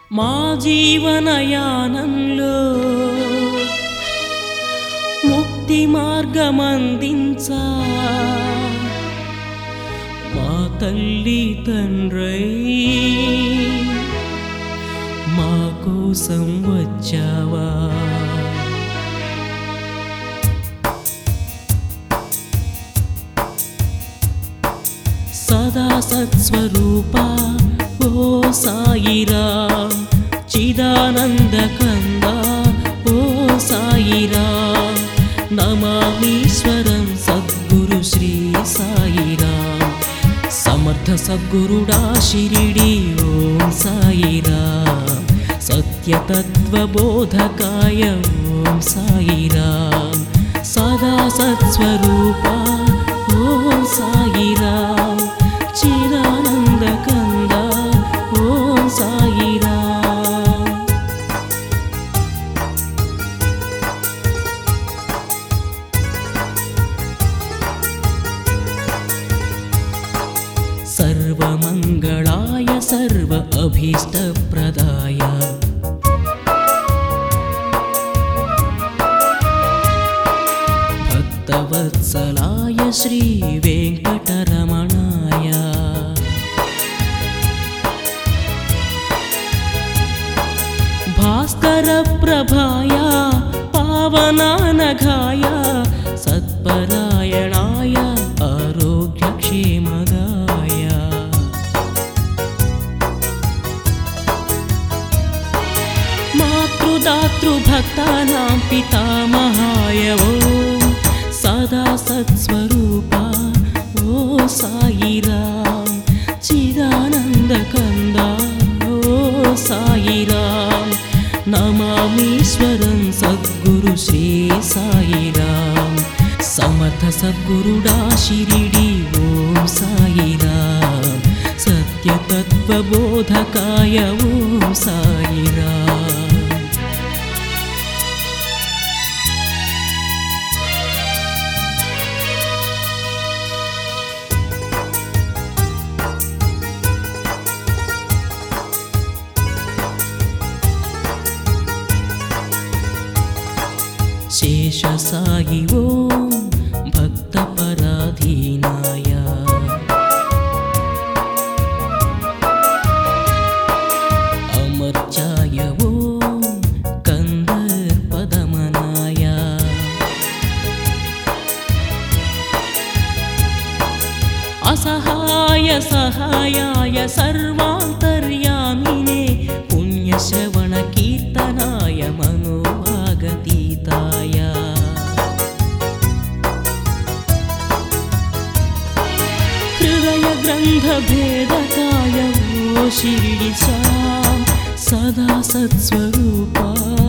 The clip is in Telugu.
మా జీవనయానంలో ముక్తి మార్గమందించా మా తల్లి తండ్రై మా కోసం వచ్చావా సదా సత్స్వరూపా ఓ సాయిరా చిదానంద కంద ఓ సాయిరా నమామీశ్వరం సద్గురు శ్రీ సాయిరా సమర్థ సద్గురుడా షిరిడి ఓం సాయిరా సత్యతత్వబోధకాయ ఓం సాయిరా సదా సత్స్వరూపా ఓం సాయిరా చిదానంద కంద ఓం సాయిరా सर्वमङ्गलाय सर्व अभीष्टप्रदाय भक्तवत्सलाय श्रीवेङ्कटरमणाय भास्करप्रभाय पावनानघाय सत्परायणाय आरोग्यक्षेमदाय मातृदातृभक्तानां पितामहाय ॐ सदा सत्स्वरूपा ओ सायिरां चिदानन्दकन्दा ओ सायिरां नमामीश्वरं सद्गुरु श्री सायिरां समर्थ सद्गुरुडा शिरिडि ॐ सायिरां सत्यतत्त्वबोधकाय ॐ सायिराम् शेषसायि ॐ भक्तपराधीनाय अमर्चाय ॐ कन्दर्पदमनाय असहाय सहायाय सर्वान्तर्यामिने पुण्यश्रवणकीर्तनाय मनोभागतीताय हृदयग्रन्थभेदकाय ओ शिरिडिसा सदा सत्स्वरूपा